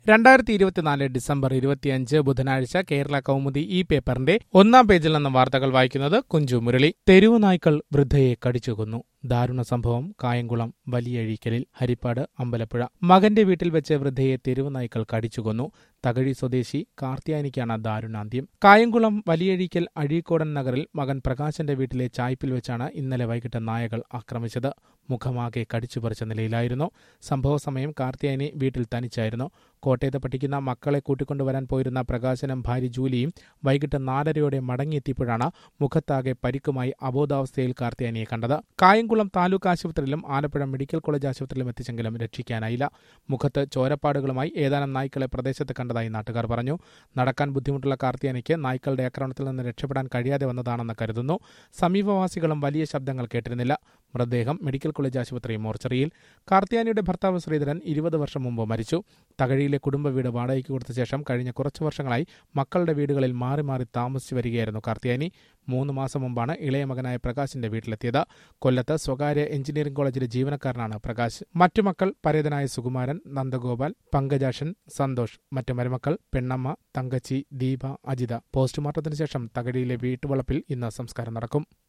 രണ്ടായിരത്തി ഇരുപത്തിനാല് ഡിസംബർ ഇരുപത്തിയഞ്ച് ബുധനാഴ്ച കേരള കൗമുദി ഈ പേപ്പറിന്റെ ഒന്നാം പേജിൽ നിന്ന് വാർത്തകൾ വായിക്കുന്നത് കുഞ്ചു മുരളി തെരുവു നായ്ക്കൾ വൃദ്ധയെ കടിച്ചു കൊന്നു ദാരുണ സംഭവം കായംകുളം വലിയഴീക്കലിൽ ഹരിപ്പാട് അമ്പലപ്പുഴ മകന്റെ വീട്ടിൽ വെച്ച് വൃദ്ധയെ തെരുവു നായ്ക്കൾ കടിച്ചു കൊന്നു തകഴി സ്വദേശി കാർത്തിയാനിക്കാണ് ദാരുണാന്ത്യം കായംകുളം വലിയഴീക്കൽ അഴീക്കോടൻ നഗറിൽ മകൻ പ്രകാശന്റെ വീട്ടിലെ ചായ്പിൽ വെച്ചാണ് ഇന്നലെ വൈകിട്ട് നായകൾ ആക്രമിച്ചത് മുഖമാകെ കടിച്ചുപറിച്ച നിലയിലായിരുന്നു സംഭവ സമയം കാർത്തിയാനി വീട്ടിൽ തനിച്ചായിരുന്നു കോട്ടയത്ത് പഠിക്കുന്ന മക്കളെ കൂട്ടിക്കൊണ്ടുവരാൻ പോയിരുന്ന പ്രകാശനും ഭാര്യ ജൂലിയും വൈകിട്ട് നാലരയോടെ മടങ്ങിയെത്തിയപ്പോഴാണ് മുഖത്താകെ പരിക്കുമായി അബോധാവസ്ഥയിൽ കാർത്തിയാനിയെ കണ്ടത് കായംകുളം താലൂക്ക് ആശുപത്രിയിലും ആലപ്പുഴ മെഡിക്കൽ കോളേജ് ആശുപത്രിയിലും എത്തിച്ചെങ്കിലും രക്ഷിക്കാനായില്ല മുഖത്ത് ചോരപ്പാടുകളുമായി ഏതാനും നായ്ക്കളെ പ്രദേശത്ത് കണ്ടതായി നാട്ടുകാർ പറഞ്ഞു നടക്കാൻ ബുദ്ധിമുട്ടുള്ള കാർത്തിയാനിക്ക് നായ്ക്കളുടെ ആക്രമണത്തിൽ നിന്ന് രക്ഷപ്പെടാൻ കഴിയാതെ വന്നതാണെന്ന് കരുതുന്നു സമീപവാസികളും വലിയ ശബ്ദങ്ങൾ കേട്ടിരുന്നില്ല മൃതദേഹം മെഡിക്കൽ കോളേജ് ആശുപത്രി മോർച്ചറിയിൽ കാർത്തിയാനിയുടെ ഭർത്താവ് ശ്രീധരൻ ഇരുപത് വർഷം മുമ്പ് മരിച്ചു തകഴിയിലെ കുടുംബ വീട് വാടകയ്ക്ക് കൊടുത്ത ശേഷം കഴിഞ്ഞ കുറച്ചു വർഷങ്ങളായി മക്കളുടെ വീടുകളിൽ മാറി മാറി താമസിച്ചു വരികയായിരുന്നു കാർത്തിയാനി മൂന്ന് മാസം മുമ്പാണ് ഇളയ മകനായ പ്രകാശിന്റെ വീട്ടിലെത്തിയത് കൊല്ലത്ത് സ്വകാര്യ എഞ്ചിനീയറിംഗ് കോളേജിലെ ജീവനക്കാരനാണ് പ്രകാശ് മറ്റു മക്കൾ പരേതനായ സുകുമാരൻ നന്ദഗോപാൽ പങ്കജാഷൻ സന്തോഷ് മറ്റു മരുമക്കൾ പെണ്ണമ്മ തങ്കച്ചി ദീപ അജിത പോസ്റ്റ്മോർട്ടത്തിന് ശേഷം തകഴിയിലെ വീട്ടുവളപ്പിൽ ഇന്ന് സംസ്കാരം നടക്കും